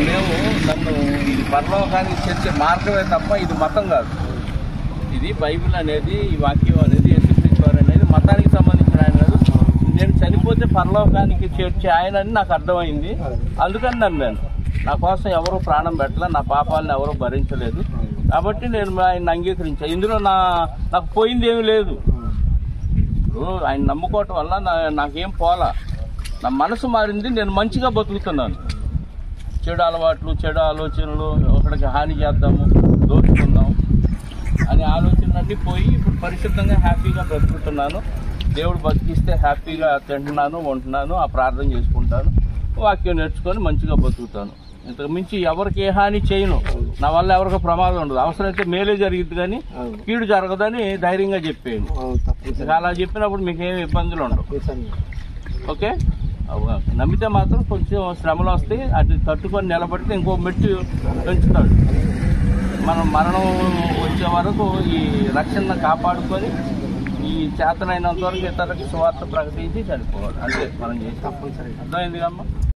మేము నన్ను ఇది పరలోకానికి చేర్చే మార్గమే తప్ప ఇది మతం కాదు ఇది బైబిల్ అనేది ఈ వాక్యం అనేది యేసుక్రీస్తు వారు అనేది మతానికి సంబంధించిన ఆయన కాదు నేను చనిపోతే పరలోకానికి చేర్చే ఆయన అని నాకు అర్థమైంది అందుకని నమ్మాను నా కోసం ఎవరు ప్రాణం పెట్టలే నా పాపాలను ఎవరు భరించలేదు కాబట్టి నేను ఆయన అంగీకరించాను ఇందులో నా నాకు పోయింది ఏమీ లేదు ఇప్పుడు ఆయన నమ్ముకోవటం వల్ల నా నాకేం పోలా నా మనసు మారింది నేను మంచిగా బతుకుతున్నాను చెడు అలవాట్లు చెడు ఆలోచనలు ఒకడికి హాని చేద్దాము దోచుకుందాం అనే ఆలోచనలన్నీ పోయి ఇప్పుడు పరిశుద్ధంగా హ్యాపీగా బ్రతుకుతున్నాను దేవుడు బతికిస్తే హ్యాపీగా తింటున్నాను ఉంటున్నాను ఆ ప్రార్థన చేసుకుంటాను వాక్యం నేర్చుకొని మంచిగా బతుకుతాను ఇంతకు మించి ఎవరికి ఏ హాని చేయను నా వల్ల ఎవరికి ప్రమాదం ఉండదు అవసరమైతే మేలే జరిగింది కానీ అవును. కీడు జరగదని ధైర్యంగా చెప్పేయండి అవును తప్పనిసరి అలా చెప్పినప్పుడు మీకు ఏమి ఇబ్బందులు ఉండవు తప్పనిసరి. ఓకే అవ- నమ్మితే మాత్రం కొంచెం శ్రమలు వస్తాయి అది తట్టుకొని నిలబడితే ఇంకో మెట్టు పెంచుతాడు మనం మరణం వచ్చే వరకు ఈ రక్షణ కాపాడుకొని ఈ చేతనైనంత వరకు ఇతరులకు స్వార్థ ప్రకటించి చనిపోవాలి అంతే మనం చేసి తప్పనిసరి అర్థమైంది అమ్మా